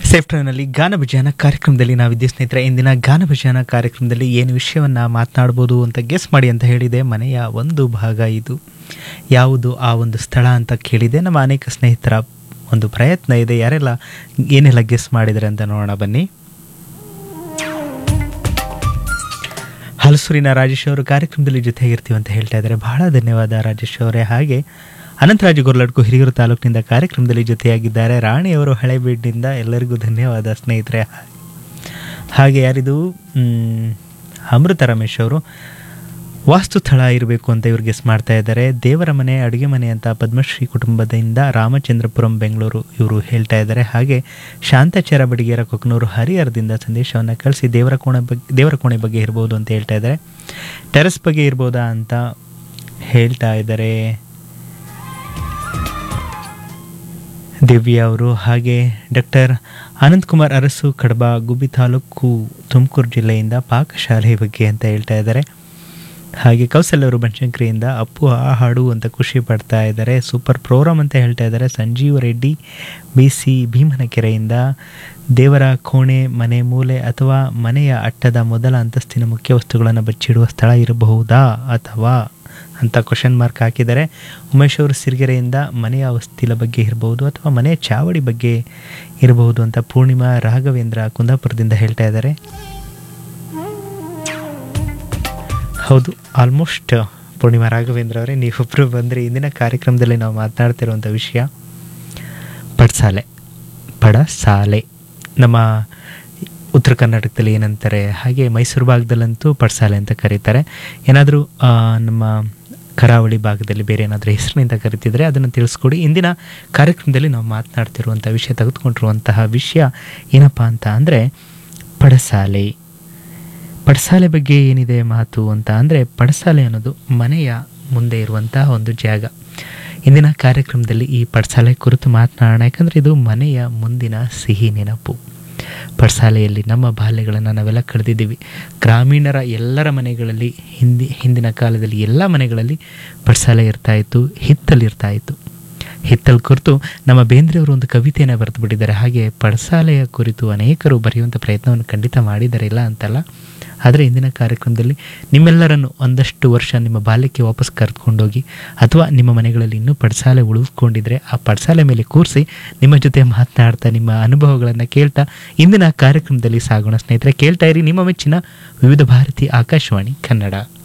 ಸೇಫ್ಟರ್ನಲ್ಲಿ ಗಾನ ಭಜನ ಕಾರ್ಯಕ್ರಮದಲ್ಲಿ ನಾವಿದ್ದೇ ಸ್ನೇಹಿತರೆ ಇಂದಿನ ಗಾನ ಭಜನ ಕಾರ್ಯಕ್ರಮದಲ್ಲಿ ಏನು ವಿಷಯವನ್ನು ಮಾತನಾಡ್ಬೋದು ಅಂತ ಗೆಸ್ ಮಾಡಿ ಅಂತ ಹೇಳಿದೆ ಮನೆಯ ಒಂದು ಭಾಗ ಇದು ಯಾವುದು ಆ ಒಂದು ಸ್ಥಳ ಅಂತ ಕೇಳಿದೆ ನಮ್ಮ ಅನೇಕ ಸ್ನೇಹಿತರ ಒಂದು ಪ್ರಯತ್ನ ಇದೆ ಯಾರೆಲ್ಲ ಏನೆಲ್ಲ ಗೆಸ್ ಮಾಡಿದರೆ ಅಂತ ನೋಡೋಣ ಬನ್ನಿ ಹಲಸೂರಿನ ರಾಜೇಶ್ ಅವರು ಕಾರ್ಯಕ್ರಮದಲ್ಲಿ ಜೊತೆಗಿರ್ತೀವಿ ಅಂತ ಹೇಳ್ತಾ ಇದ್ದಾರೆ ಬಹಳ ಧನ್ಯವಾದ ರಾಜೇಶ್ ಅವರೇ ಹಾಗೆ ಅನಂತರಾಜು ಗೊರ್ಲಡ್ಕು ಹಿರಿಯೂರು ತಾಲೂಕಿನಿಂದ ಕಾರ್ಯಕ್ರಮದಲ್ಲಿ ಜೊತೆಯಾಗಿದ್ದಾರೆ ರಾಣಿಯವರು ಹಳೆಬೀಡಿನಿಂದ ಎಲ್ಲರಿಗೂ ಧನ್ಯವಾದ ಸ್ನೇಹಿತರೆ ಹಾಗೆ ಯಾರಿದು ಮ್, ಅಮೃತ ರಮೇಶ್ ಅವರು ವಾಸ್ತು ಸ್ಥಳ ಇರಬೇಕು ಅಂತ ಇವ್ರು ಗೆಸ್ ಮಾಡ್ತಾ ಇದ್ದಾರೆ ದೇವರ ಮನೆ ಅಡುಗೆ ಮನೆ ಅಂತ ಪದ್ಮಶ್ರೀ ಕುಟುಂಬದಿಂದ ರಾಮಚಂದ್ರಪುರಂ ಬೆಂಗಳೂರು ಇವರು ಹೇಳ್ತಾ ಇದ್ದಾರೆ ಹಾಗೆ ಶಾಂತಾಚಾರ ಬಡಿಗೇರ ಕೊಕ್ನೂರು ಹರಿಹರದಿಂದ ಸಂದೇಶವನ್ನು ಕಳಿಸಿ ದೇವರ ಕೋಣೆ ಬಗ್ಗೆ ದೇವರ ಕೋಣೆ ಬಗ್ಗೆ ಇರ್ಬೋದು ಅಂತ ಹೇಳ್ತಾ ಇದ್ದಾರೆ ಟೆರೆಸ್ ಬಗ್ಗೆ ಇರ್ಬೋದಾ ಅಂತ ಹೇಳ್ತಾ ಇದ್ದಾರೆ ದಿವ್ಯಾ ಅವರು ಹಾಗೆ ಡಾಕ್ಟರ್ ಅನಂತಕುಮಾರ್ ಅರಸು ಕಡಬ ಗುಬ್ಬಿ ತಾಲೂಕು ತುಮಕೂರು ಜಿಲ್ಲೆಯಿಂದ ಪಾಕಶಾಲೆ ಬಗ್ಗೆ ಅಂತ ಹೇಳ್ತಾ ಇದ್ದಾರೆ ಹಾಗೆ ಕೌಸಲ್ಯ ಅವರು ಬನಶಂಕರಿಯಿಂದ ಅಪ್ಪು ಆ ಹಾಡು ಅಂತ ಖುಷಿ ಪಡ್ತಾ ಇದ್ದಾರೆ ಸೂಪರ್ ಪ್ರೋಗ್ರಾಮ್ ಅಂತ ಹೇಳ್ತಾ ಇದ್ದಾರೆ ಸಂಜೀವ್ ರೆಡ್ಡಿ ಬಿ ಸಿ ಭೀಮನಕೆರೆಯಿಂದ ದೇವರ ಕೋಣೆ ಮನೆ ಮೂಲೆ ಅಥವಾ ಮನೆಯ ಅಟ್ಟದ ಮೊದಲ ಅಂತಸ್ತಿನ ಮುಖ್ಯ ವಸ್ತುಗಳನ್ನು ಬಚ್ಚಿಡುವ ಸ್ಥಳ ಇರಬಹುದಾ ಅಥವಾ ಅಂತ ಕ್ವಶನ್ ಮಾರ್ಕ್ ಹಾಕಿದ್ದಾರೆ ಉಮೇಶ್ ಅವರು ಸಿರಿಗೆರೆಯಿಂದ ಮನೆಯ ವಸ್ತಿಲ ಬಗ್ಗೆ ಇರಬಹುದು ಅಥವಾ ಮನೆಯ ಚಾವಡಿ ಬಗ್ಗೆ ಇರಬಹುದು ಅಂತ ಪೂರ್ಣಿಮಾ ರಾಘವೇಂದ್ರ ಕುಂದಾಪುರದಿಂದ ಹೇಳ್ತಾ ಇದ್ದಾರೆ ಹೌದು ಆಲ್ಮೋಸ್ಟ್ ಪೂರ್ಣಿಮಾ ರಾಘವೇಂದ್ರ ಅವರೇ ನೀವೊಬ್ಬರು ಬಂದರೆ ಇಂದಿನ ಕಾರ್ಯಕ್ರಮದಲ್ಲಿ ನಾವು ಮಾತನಾಡ್ತಿರುವಂಥ ವಿಷಯ ಪಡ್ಸಾಲೆ ಪಡಸಾಲೆ ನಮ್ಮ ಉತ್ತರ ಕರ್ನಾಟಕದಲ್ಲಿ ಏನಂತಾರೆ ಹಾಗೆ ಮೈಸೂರು ಭಾಗದಲ್ಲಂತೂ ಪಡ್ಸಾಲೆ ಅಂತ ಕರೀತಾರೆ ಏನಾದರೂ ನಮ್ಮ ಕರಾವಳಿ ಭಾಗದಲ್ಲಿ ಬೇರೆ ಏನಾದರೂ ಹೆಸರಿನಿಂದ ಕರಿತಿದ್ರೆ ಅದನ್ನು ತಿಳಿಸ್ಕೊಡಿ ಇಂದಿನ ಕಾರ್ಯಕ್ರಮದಲ್ಲಿ ನಾವು ಮಾತನಾಡ್ತಿರುವಂಥ ವಿಷಯ ತೆಗೆದುಕೊಂಡಿರುವಂತಹ ವಿಷಯ ಏನಪ್ಪ ಅಂತ ಅಂದರೆ ಪಡಸಾಲೆ ಪಡಸಾಲೆ ಬಗ್ಗೆ ಏನಿದೆ ಮಾತು ಅಂತ ಅಂದರೆ ಪಡಸಾಲೆ ಅನ್ನೋದು ಮನೆಯ ಮುಂದೆ ಇರುವಂತಹ ಒಂದು ಜಾಗ ಇಂದಿನ ಕಾರ್ಯಕ್ರಮದಲ್ಲಿ ಈ ಪಡಸಾಲೆ ಕುರಿತು ಮಾತನಾಡೋಣ ಯಾಕಂದರೆ ಇದು ಮನೆಯ ಮುಂದಿನ ಸಿಹಿ ನೆನಪು ಪಡಸಾಲೆಯಲ್ಲಿ ನಮ್ಮ ಬಾಲ್ಯಗಳನ್ನು ನಾವೆಲ್ಲ ಕಳೆದಿದ್ದೀವಿ ಗ್ರಾಮೀಣರ ಎಲ್ಲರ ಮನೆಗಳಲ್ಲಿ ಹಿಂದಿ ಹಿಂದಿನ ಕಾಲದಲ್ಲಿ ಎಲ್ಲ ಮನೆಗಳಲ್ಲಿ ಪಡಸಾಲೆ ಇರ್ತಾಯಿತ್ತು ಹಿತ್ತಲಿರ್ತಾ ಇತ್ತು ಹಿತ್ತಲ್ ಕುರಿತು ನಮ್ಮ ಬೇಂದ್ರೆಯವರು ಒಂದು ಕವಿತೆಯನ್ನು ಬರೆದು ಬಿಟ್ಟಿದ್ದಾರೆ ಹಾಗೆ ಪಡಸಾಲೆಯ ಕುರಿತು ಅನೇಕರು ಬರೆಯುವಂಥ ಪ್ರಯತ್ನವನ್ನು ಖಂಡಿತ ಮಾಡಿದ್ದಾರೆ ಇಲ್ಲ ಅಂತಲ್ಲ ಆದರೆ ಇಂದಿನ ಕಾರ್ಯಕ್ರಮದಲ್ಲಿ ನಿಮ್ಮೆಲ್ಲರನ್ನು ಒಂದಷ್ಟು ವರ್ಷ ನಿಮ್ಮ ಬಾಲ್ಯಕ್ಕೆ ವಾಪಸ್ ಕರೆದುಕೊಂಡೋಗಿ ಅಥವಾ ನಿಮ್ಮ ಮನೆಗಳಲ್ಲಿ ಇನ್ನೂ ಪಡಸಾಲೆ ಉಳಿಸ್ಕೊಂಡಿದ್ರೆ ಆ ಪಡಸಾಲೆ ಮೇಲೆ ಕೂರಿಸಿ ನಿಮ್ಮ ಜೊತೆ ಮಾತನಾಡ್ತಾ ನಿಮ್ಮ ಅನುಭವಗಳನ್ನು ಕೇಳ್ತಾ ಇಂದಿನ ಕಾರ್ಯಕ್ರಮದಲ್ಲಿ ಸಾಗೋಣ ಸ್ನೇಹಿತರೆ ಕೇಳ್ತಾ ಇರಿ ನಿಮ್ಮ ಮೆಚ್ಚಿನ ವಿವಿಧ ಭಾರತಿ ಆಕಾಶವಾಣಿ ಕನ್ನಡ